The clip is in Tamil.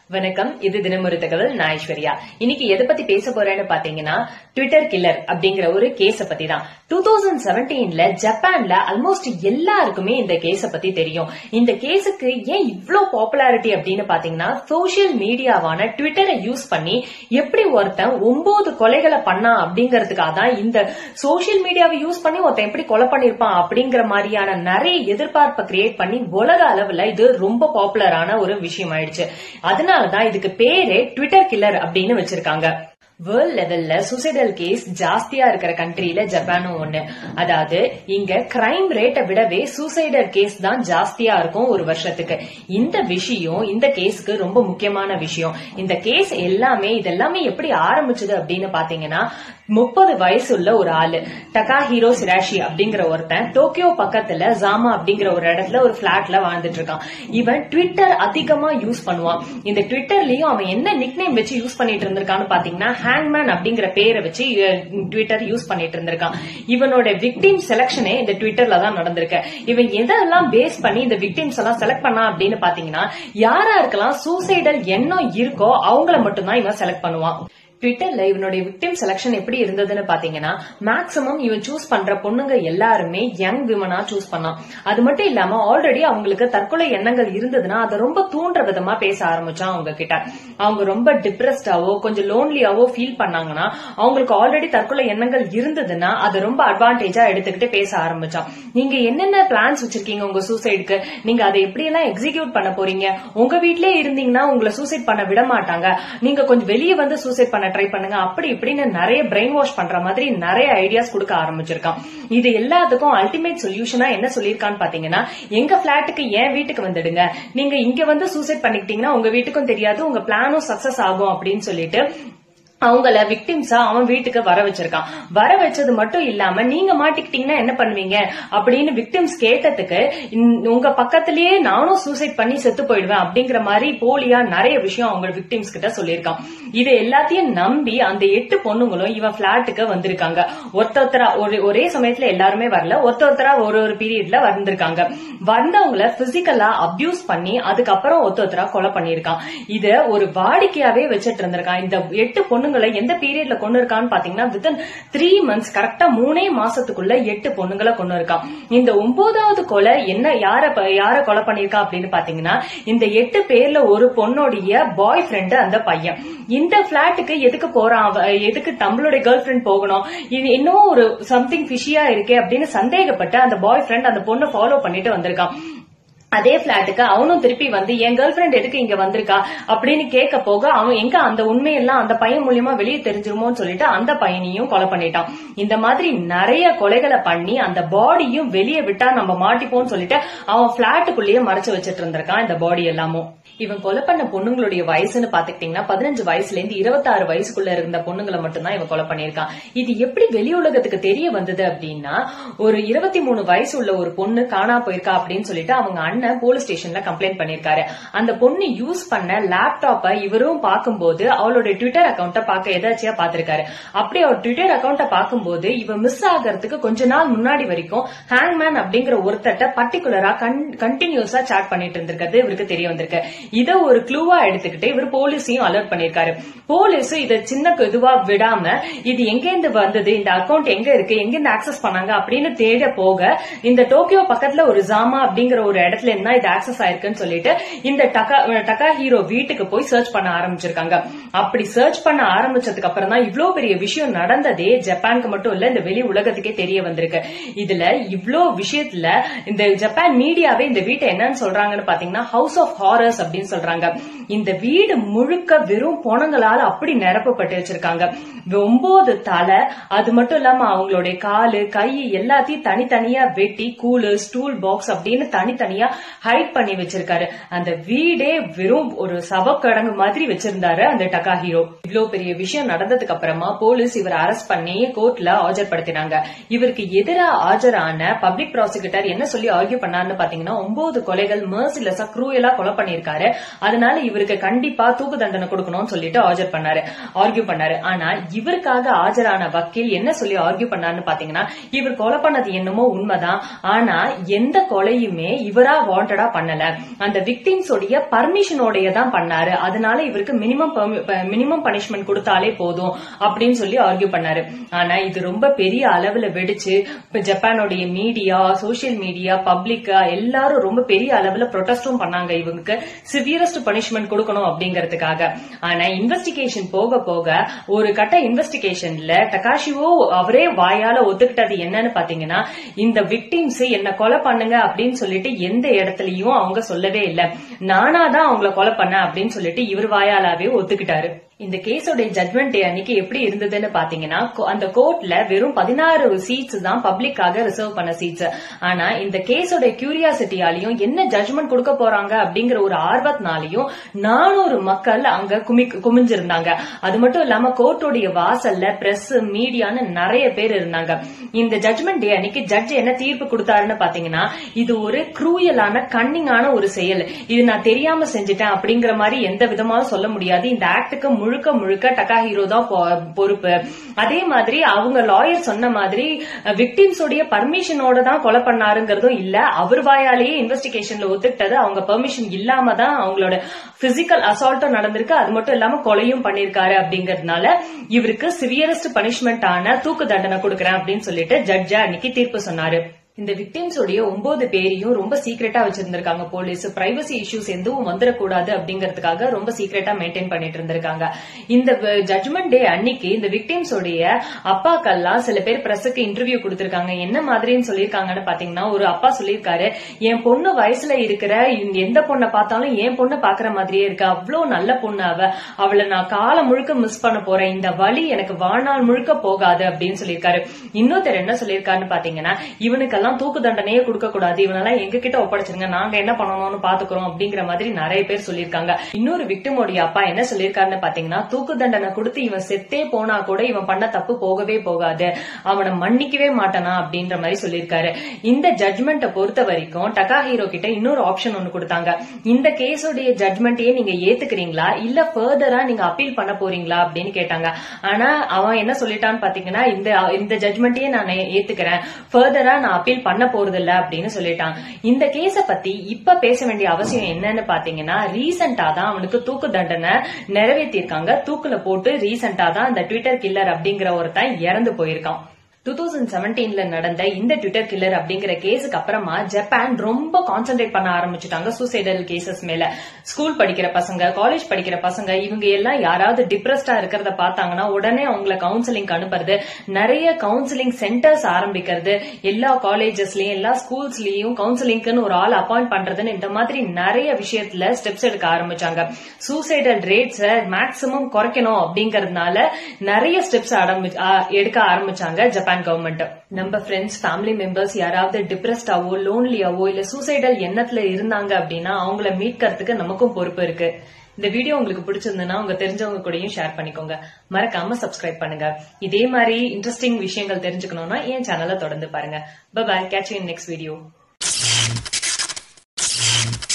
வணக்கம் இது தினமொரு தகவல் நான் ஐஸ்வர்யா இன்னைக்கு எதை பத்தி பேச போறேன்னு பாத்தீங்கன்னா ட்விட்டர் கில்லர் அப்படிங்கிற ஒரு கேஸ பத்தி தான் டூ தௌசண்ட் செவன்டீன்ல ஜப்பான்ல ஆல்மோஸ்ட் எல்லாருக்குமே இந்த கேஸ பத்தி தெரியும் இந்த கேஸுக்கு ஏன் இவ்ளோ பாப்புலாரிட்டி அப்படின்னு பாத்தீங்கன்னா சோசியல் மீடியாவான ட்விட்டரை யூஸ் பண்ணி எப்படி ஒருத்தன் ஒன்பது கொலைகளை பண்ணா அப்படிங்கறதுக்காக தான் இந்த சோசியல் மீடியாவை யூஸ் பண்ணி ஒருத்தன் எப்படி கொலை பண்ணிருப்பான் அப்படிங்கிற மாதிரியான நிறைய எதிர்பார்ப்பை கிரியேட் பண்ணி உலக அளவுல இது ரொம்ப பாப்புலரான ஒரு விஷயம் ஆயிடுச்சு அதனாலதான் இதுக்கு பேரே ட்விட்டர் கில்லர் அப்படின்னு வச்சிருக்காங்க வேர்ல்ட் லெவல்ல சூசைடல் கேஸ் ஜாஸ்தியா இருக்கிற கண்ட்ரில ஜப்பானும் ஒண்ணு அதாவது இங்க கிரைம் ரேட்டை விடவே சூசைடல் கேஸ் தான் ஜாஸ்தியா இருக்கும் ஒரு வருஷத்துக்கு இந்த விஷயம் இந்த கேஸுக்கு ரொம்ப முக்கியமான விஷயம் இந்த கேஸ் எல்லாமே இதெல்லாமே எப்படி ஆரம்பிச்சது அப்படின்னு பாத்தீங்கன்னா முப்பது வயசு உள்ள ஒரு ஆளு டகா ஹீரோ சிராஷி அப்படிங்கிற ஒருத்தன் டோக்கியோ பக்கத்துல ஜாமா அப்படிங்கிற ஒரு இடத்துல ஒரு பிளாட்ல வாழ்ந்துட்டு இருக்கான் இவன் ட்விட்டர் அதிகமா யூஸ் பண்ணுவான் இந்த ட்விட்டர்லயும் அவன் என்ன நிக்நேம் வச்சு யூஸ் பண்ணிட்டு இருந்திருக்கான்னு பாத்தீங்கன்னா ஹேங்மேன் அப்படிங்கிற பேரை வச்சு ட்விட்டர் யூஸ் பண்ணிட்டு இருந்திருக்கான் இவனோட விக்டிம் செலக்ஷனே இந்த ட்விட்டர்ல தான் நடந்திருக்கு இவன் எதெல்லாம் பேஸ் பண்ணி இந்த விக்டிம்ஸ் எல்லாம் செலக்ட் பண்ணா அப்படின்னு பாத்தீங்கன்னா யாரா இருக்கலாம் சூசைடல் எண்ணம் இருக்கோ அவங்கள மட்டும்தான் இவன் செலக்ட் பண்ணுவான் ட்விட்டர்ல இவனுடைய விக்டிம் செலக்ஷன் எப்படி இருந்ததுன்னு பாத்தீங்கன்னா மேக்சிமம் இவன் சூஸ் பண்ற பொண்ணுங்க எல்லாருமே யங் விமனா சூஸ் பண்ணான் அது மட்டும் இல்லாம ஆல்ரெடி அவங்களுக்கு தற்கொலை எண்ணங்கள் இருந்ததுன்னா அதை ரொம்ப தூண்டுற விதமா பேச ஆரம்பிச்சான் அவங்க கிட்ட அவங்க ரொம்ப டிப்ரெஸ்டாவோ கொஞ்சம் லோன்லியாவோ ஃபீல் பண்ணாங்கன்னா அவங்களுக்கு ஆல்ரெடி தற்கொலை எண்ணங்கள் இருந்ததுன்னா அதை ரொம்ப அட்வான்டேஜா எடுத்துக்கிட்டு பேச ஆரம்பிச்சான் நீங்க என்னென்ன பிளான்ஸ் வச்சிருக்கீங்க உங்க சூசைடுக்கு நீங்க அதை எப்படி எல்லாம் எக்ஸிக்யூட் பண்ண போறீங்க உங்க வீட்லயே இருந்தீங்கன்னா உங்களை சூசைட் பண்ண விட மாட்டாங்க நீங்க கொஞ்சம் வெளியே வந்து சூசைட் பண்ண ட்ரை பண்ணுங்க அப்படி இப்படின்னு நிறைய பிரெயின் வாஷ் பண்ற மாதிரி நிறைய ஐடியாஸ் கொடுக்க ஆரம்பிச்சிருக்கான் இது எல்லாத்துக்கும் அல்டிமேட் சொல்யூஷனா என்ன சொல்லியிருக்கான்னு பாத்தீங்கன்னா எங்க பிளாட்டுக்கு ஏன் வீட்டுக்கு வந்துடுங்க நீங்க இங்க வந்து சூசைட் பண்ணிக்கிட்டீங்கன்னா உங்க வீட்டுக்கும் தெரியாது உங்க பிளானும் சக்சஸ் ஆகும் அப்படின்னு சொல்லிட்டு அவங்கள விக்டிம்ஸா அவன் வீட்டுக்கு வர வச்சிருக்கான் வர வச்சது மட்டும் இல்லாம நீங்க மாட்டிக்கிட்டீங்கன்னா என்ன பண்ணுவீங்க அப்படின்னு விக்டிம்ஸ் கேட்டதுக்கு உங்க பக்கத்திலேயே நானும் சூசைட் பண்ணி செத்து போயிடுவேன் அப்படிங்கிற மாதிரி போலியா நிறைய விஷயம் அவங்க விக்டிம்ஸ் கிட்ட சொல்லியிருக்கான் இது எல்லாத்தையும் நம்பி அந்த எட்டு பொண்ணுங்களும் இவன் பிளாட்டுக்கு வந்திருக்காங்க ஒருத்தொத்தரா ஒரு ஒரே சமயத்துல எல்லாருமே வரல ஒருத்தொத்தரா ஒரு ஒரு பீரியட்ல வந்திருக்காங்க வந்தவங்கள பிசிக்கலா அபியூஸ் பண்ணி அதுக்கப்புறம் ஒருத்தொத்தரா கொலை பண்ணிருக்கான் இத ஒரு வாடிக்கையாவே வச்சிட்டு இருந்திருக்கான் இந்த எட்டு பொண்ணு பொண்ணுங்களை எந்த பீரியட்ல கொண்டு இருக்கான்னு பாத்தீங்கன்னா வித்தின் த்ரீ மந்த்ஸ் கரெக்டா மூணே மாசத்துக்குள்ள எட்டு பொண்ணுங்களை கொண்டு இருக்கான் இந்த ஒன்பதாவது கொலை என்ன யார யார கொலை பண்ணிருக்கா அப்படின்னு பாத்தீங்கன்னா இந்த எட்டு பேர்ல ஒரு பொண்ணுடைய பாய் ஃப்ரெண்டு அந்த பையன் இந்த பிளாட்டுக்கு எதுக்கு போறான் எதுக்கு நம்மளுடைய கேர்ள் ஃபிரெண்ட் போகணும் இது இன்னும் ஒரு சம்திங் ஃபிஷியா இருக்கே அப்படின்னு சந்தேகப்பட்டு அந்த பாய் ஃப்ரெண்ட் அந்த பொண்ணை ஃபாலோ பண்ணிட்டு வந்திருக்கான் அதே பிளாட்டுக்கு அவனும் திருப்பி வந்து என் கேர்ள் ஃபிரெண்ட் எதுக்கு இங்க வந்திருக்கா அப்படின்னு கேட்க போக அவன் எங்க அந்த உண்மையெல்லாம் அந்த பையன் மூலியமா வெளியே தெரிஞ்சிருமோன்னு சொல்லிட்டு அந்த பையனையும் கொலை பண்ணிட்டான் இந்த மாதிரி நிறைய கொலைகளை பண்ணி அந்த பாடியும் வெளியே விட்டா நம்ம மாட்டிப்போம்னு சொல்லிட்டு அவன் பிளாட்டுக்குள்ளேயே மறைச்சு வச்சிட்டு இருந்திருக்கான் இந்த பாடி எல்லாமும் இவன் கொலை பண்ண பொண்ணுங்களுடைய வயசுன்னு பாத்துக்கிட்டீங்கன்னா பதினஞ்சு வயசுல இருந்து இருபத்தாறு வயசுக்குள்ள இருந்த பொண்ணுங்களை மட்டும்தான் இவன் கொலை பண்ணிருக்கான் இது எப்படி வெளி உலகத்துக்கு தெரிய வந்தது அப்படின்னா ஒரு இருபத்தி மூணு வயசு உள்ள ஒரு பொண்ணு காணா போயிருக்கா அப்படின்னு சொல்லிட்டு அவங்க அண்ணன் போலீஸ் ஸ்டேஷன்ல கம்ப்ளைண்ட் பண்ணிருக்காரு அந்த பொண்ணு யூஸ் பண்ண லேப்டாப்ப இவரும் பார்க்கும்போது அவளுடைய ட்விட்டர் அக்கௌண்ட்டை பார்க்க எதாச்சியா பாத்திருக்காரு அப்படி அவர் ட்விட்டர் அக்கௌண்ட்டை பார்க்கும்போது இவ மிஸ் ஆகிறதுக்கு கொஞ்ச நாள் முன்னாடி வரைக்கும் ஹேங்மேன் அப்படிங்கிற ஒருத்தட்ட பர்டிகுலரா கண்டினியூஸா சாட் பண்ணிட்டு இருந்திருக்கிறது இவருக்கு தெரிய வந்திருக்கு இத ஒரு க்ளூவா எடுத்துக்கிட்டு இவர் போலீஸையும் அலர்ட் பண்ணிருக்காரு போலீஸ் இத சின்ன இதுவா விடாம இது எங்கேருந்து வந்தது இந்த அக்கௌண்ட் எங்க இருக்கு எங்கிருந்து ஆக்சஸ் பண்ணாங்க அப்படின்னு தேட போக இந்த டோக்கியோ பக்கத்துல ஒரு ஜாமா அப்படிங்கிற ஒரு இடத்துல இருந்தா இது ஆக்சஸ் ஆயிருக்குன்னு சொல்லிட்டு இந்த டகா டகா ஹீரோ வீட்டுக்கு போய் சர்ச் பண்ண ஆரம்பிச்சிருக்காங்க அப்படி சர்ச் பண்ண ஆரம்பிச்சதுக்கு அப்புறம் தான் இவ்ளோ பெரிய விஷயம் நடந்ததே ஜப்பானுக்கு மட்டும் இல்ல இந்த வெளி உலகத்துக்கே தெரிய வந்திருக்கு இதுல இவ்ளோ விஷயத்துல இந்த ஜப்பான் மீடியாவே இந்த வீட்டை என்னன்னு சொல்றாங்கன்னு பாத்தீங்கன்னா ஹவுஸ் ஆஃப் ஹாரர்ஸ் அப்படின்னு சொல்றாங்க இந்த வீடு முழுக்க வெறும் பொணங்களால அப்படி நிரப்பப்பட்டு வச்சிருக்காங்க ஒன்பது தலை அது மட்டும் இல்லாம அவங்களுடைய காலு கை எல்லாத்தையும் தனித்தனியா வெட்டி கூலு ஸ்டூல் பாக்ஸ் அப்படின்னு தனித்தனியா ஹைட் பண்ணி வச்சிருக்காரு அந்த வீடே வெறும் ஒரு சவக்கடங்கு மாதிரி வச்சிருந்தாரு அந்த டகா ஹீரோ இவ்வளவு பெரிய விஷயம் நடந்ததுக்கு அப்புறமா போலீஸ் இவர் அரெஸ்ட் பண்ணி கோர்ட்ல ஆஜர்படுத்தினாங்க இவருக்கு எதிராக ஆஜரான பப்ளிக் ப்ராசிக்யூட்டர் என்ன சொல்லி ஆர்கியூ பண்ணாருன்னு பாத்தீங்கன்னா ஒன்பது கொலைகள் மர்சிலஸா க்ரூயலா கொலை பண்ணிருக்காரு அதனால இவருக்கு கண்டிப்பா தூக்கு தண்டனை கொடுக்கணும்னு சொல்லிட்டு ஆஜர் பண்ணாரு ஆர்கியூ பண்ணாரு ஆனா இவருக்காக ஆஜரான வக்கீல் என்ன சொல்லி ஆர்கியூ பண்ணாருன்னு பாத்தீங்கன்னா இவர் கொலை பண்ணது என்னமோ உண்மைதான் ஆனா எந்த கொலையுமே இவரா அன்வான்டா பண்ணல அந்த விக்டிம்ஸ் உடைய பர்மிஷனோடைய தான் பண்ணாரு அதனால இவருக்கு மினிமம் மினிமம் பனிஷ்மெண்ட் கொடுத்தாலே போதும் அப்படின்னு சொல்லி ஆர்கியூ பண்ணாரு ஆனா இது ரொம்ப பெரிய அளவுல வெடிச்சு இப்ப ஜப்பானுடைய மீடியா சோசியல் மீடியா பப்ளிக் எல்லாரும் ரொம்ப பெரிய அளவுல ப்ரொடெஸ்டும் பண்ணாங்க இவங்களுக்கு சிவியரஸ்ட் பனிஷ்மெண்ட் கொடுக்கணும் அப்படிங்கறதுக்காக ஆனா இன்வெஸ்டிகேஷன் போக போக ஒரு கட்ட இன்வெஸ்டிகேஷன்ல டகாஷிவோ அவரே வாயால ஒத்துக்கிட்டது என்னன்னு பாத்தீங்கன்னா இந்த விக்டிம்ஸ் என்ன கொலை பண்ணுங்க அப்படின்னு சொல்லிட்டு எந்த இடத்துலயும் அவங்க சொல்லவே இல்ல நானா தான் அவங்கள கொலை பண்ணேன் அப்படின்னு சொல்லிட்டு இவர் வாயாலாவே ஒத்துக்கிட்டாரு இந்த கேஸோட ஜட்மெண்ட் அன்னைக்கு எப்படி இருந்ததுன்னு பாத்தீங்கன்னா கோ- அந்த கோர்ட்ல வெறும் பதினாறு சீட்ஸ் தான் பப்ளிக்காக ரிசர்வ் பண்ண சீட்ஸ் ஆனா இந்த கேஸோட கியூரியாசிட்டியாலையும் என்ன ஜட்மெண்ட் கொடுக்க போறாங்க அப்படிங்கிற ஒரு ஆர்வத்தினாலையும் நானூறு மக்கள் அங்க குமி குமிஞ்சிருந்தாங்க அது மட்டும் இல்லாம கோர்ட்டோடைய வாசல்ல பிரஸ் மீடியான்னு நிறைய பேர் இருந்தாங்க இந்த ஜட்மெண்ட் டே அன்னைக்கு ஜட்ஜ் என்ன தீர்ப்பு கொடுத்தாருன்னு பாத்தீங்கன்னா இது ஒரு க்ரூயலான கன்னிங்கான ஒரு செயல் இது நான் தெரியாம செஞ்சுட்டேன் அப்படிங்கிற மாதிரி எந்த விதமாலும் சொல்ல முடியாது இந்த ஆக்டுக்கு முழுக்க முழுக்க டக்கா ஹீரோ தான் பொ- பொறுப்பு அதே மாதிரி அவங்க லாயர் சொன்ன மாதிரி விக்டிம்ஸ் உடைய பர்மிஷனோட தான் கொலை பண்ணாருங்கிறதும் இல்ல அவர் வாயாலேயே இன்வெஸ்டிகேஷன்ல ஒத்துக்கிட்டது அவங்க பெர்மிஷன் இல்லாம தான் அவங்களோட பிசிக்கல் அசால்ட்டும் நடந்திருக்கு அது மட்டும் இல்லாம கொலையும் பண்ணிருக்காரு அப்படிங்கறதுனால இவருக்கு சிவியரஸ்ட் பனிஷ்மெண்ட் ஆன தூக்கு தண்டனை கொடுக்கறேன் அப்படின்னு சொல்லிட்டு ஜட்ஜ் அன்னைக்கு தீர்ப்பு சொன்னாரு இந்த விக்டிம்ஸ் உடைய ஒன்பது பேரையும் ரொம்ப சீக்கிரட்டா வச்சிருந்திருக்காங்க போலீஸ் பிரைவசி இஷ்யூஸ் எதுவும் வந்துடக்கூடாது அப்படிங்கறதுக்காக ரொம்ப சீக்கிரட்டா மெயின்டைன் பண்ணிட்டு இருந்திருக்காங்க இந்த ஜட்மெண்ட் டே அன்னைக்கு இந்த விக்டிம்ஸ் உடைய அப்பாக்கெல்லாம் சில பேர் பிரஸுக்கு இன்டர்வியூ கொடுத்திருக்காங்க என்ன மாதிரின்னு சொல்லியிருக்காங்கன்னு பாத்தீங்கன்னா ஒரு அப்பா சொல்லியிருக்காரு என் பொண்ணு வயசுல இருக்கிற இந்த எந்த பொண்ணை பார்த்தாலும் என் பொண்ணு பாக்குற மாதிரியே இருக்கு அவ்வளவு நல்ல பொண்ணு அவ அவளை நான் காலம் முழுக்க மிஸ் பண்ண போறேன் இந்த வழி எனக்கு வாழ்நாள் முழுக்க போகாது அப்படின்னு சொல்லியிருக்காரு இன்னொருத்தர் என்ன சொல்லியிருக்காருன்னு பாத்தீங்கன்னா இவனுக்கெல்லாம் தூக்கு தண்டனையே கொடுக்க கூடாது இவனெல்லாம் எங்க கிட்ட ஒப்படைச்சிருங்க நாங்க என்ன பண்ணணும்னு பாத்துக்கிறோம் அப்படிங்கிற மாதிரி நிறைய பேர் சொல்லியிருக்காங்க இன்னொரு விக்டிமோடைய அப்பா என்ன சொல்லியிருக்காருன்னு பாத்தீங்கன்னா தூக்கு தண்டனை கொடுத்து இவன் செத்தே போனா கூட இவன் பண்ண தப்பு போகவே போகாது அவனை மன்னிக்கவே மாட்டானா அப்படின்ற மாதிரி சொல்லியிருக்காரு இந்த ஜட்மெண்ட்டை பொறுத்த வரைக்கும் டகா ஹீரோ கிட்ட இன்னொரு ஆப்ஷன் ஒன்னு கொடுத்தாங்க இந்த கேஸோடைய ஜட்மெண்ட்டையே நீங்க ஏத்துக்கிறீங்களா இல்ல ஃபர்தரா நீங்க அப்பீல் பண்ண போறீங்களா அப்படின்னு கேட்டாங்க ஆனா அவன் என்ன சொல்லிட்டான்னு பாத்தீங்கன்னா இந்த இந்த ஜட்மெண்ட்டையே நான் ஏத்துக்கிறேன் ஃபர்தரா நான் அப்பீல் பண்ண போறது இல்ல அப்படின்னு சொல்லிட்டான் இந்த கேஸ பத்தி இப்ப பேச வேண்டிய அவசியம் என்னன்னு பாத்தீங்கன்னா ரீசெண்டா தான் அவனுக்கு தூக்கு தண்டனை நிறைவேற்றிருக்காங்க தூக்குல போட்டு ரீசெண்டா தான் இந்த ட்விட்டர் கில்லர் அப்படிங்கிற ஒருத்தன் இறந்து போயிருக்கான் டூ தௌசண்ட் செவன்டீன்ல நடந்த இந்த ட்விட்டர் கில்லர் அப்படிங்கிற கேஸுக்கு அப்புறமா ஜப்பான் ரொம்ப கான்சென்ட்ரேட் பண்ண ஆரம்பிச்சுட்டாங்க சூசைடல் கேசஸ் மேல ஸ்கூல் படிக்கிற பசங்க காலேஜ் படிக்கிற பசங்க இவங்க எல்லாம் யாராவது டிப்ரெஸ்டா இருக்கிறத பார்த்தாங்கன்னா உடனே அவங்கள கவுன்சிலிங் அனுப்புறது நிறைய கவுன்சிலிங் சென்டர்ஸ் ஆரம்பிக்கிறது எல்லா காலேஜஸ்லயும் எல்லா ஸ்கூல்ஸ்லயும் கவுன்சிலிங்க்குன்னு ஒரு ஆள் அப்பாயிண்ட் பண்றதுன்னு இந்த மாதிரி நிறைய விஷயத்துல ஸ்டெப்ஸ் எடுக்க ஆரம்பிச்சாங்க சூசைடல் ரேட்ஸ் மேக்சிமம் குறைக்கணும் அப்படிங்கறதுனால நிறைய ஸ்டெப்ஸ் எடுக்க ஆரம்பிச்சாங்க ஜப்பான் கவர்மெண்ட் நம்ம ஃப்ரெண்ட்ஸ் ஃபேமிலி மெம்பர்ஸ் யாராவது டிப்ரெஸ்டாவோ லோன்லியாவோ இல்ல சூசைடல் எண்ணத்துல இருந்தாங்க அப்படின்னா அவங்கள மீட்கிறதுக்கு நமக்கும் பொறுப்பு இருக்கு இந்த வீடியோ உங்களுக்கு பிடிச்சிருந்ததுன்னா உங்க தெரிஞ்சவங்க கூடயும் ஷேர் பண்ணிக்கோங்க மறக்காம சப்ஸ்கிரைப் பண்ணுங்க இதே மாதிரி இன்ட்ரெஸ்டிங் விஷயங்கள் தெரிஞ்சுக்கணும்னா என் சேனலை தொடர்ந்து பாருங்க bye catch you next video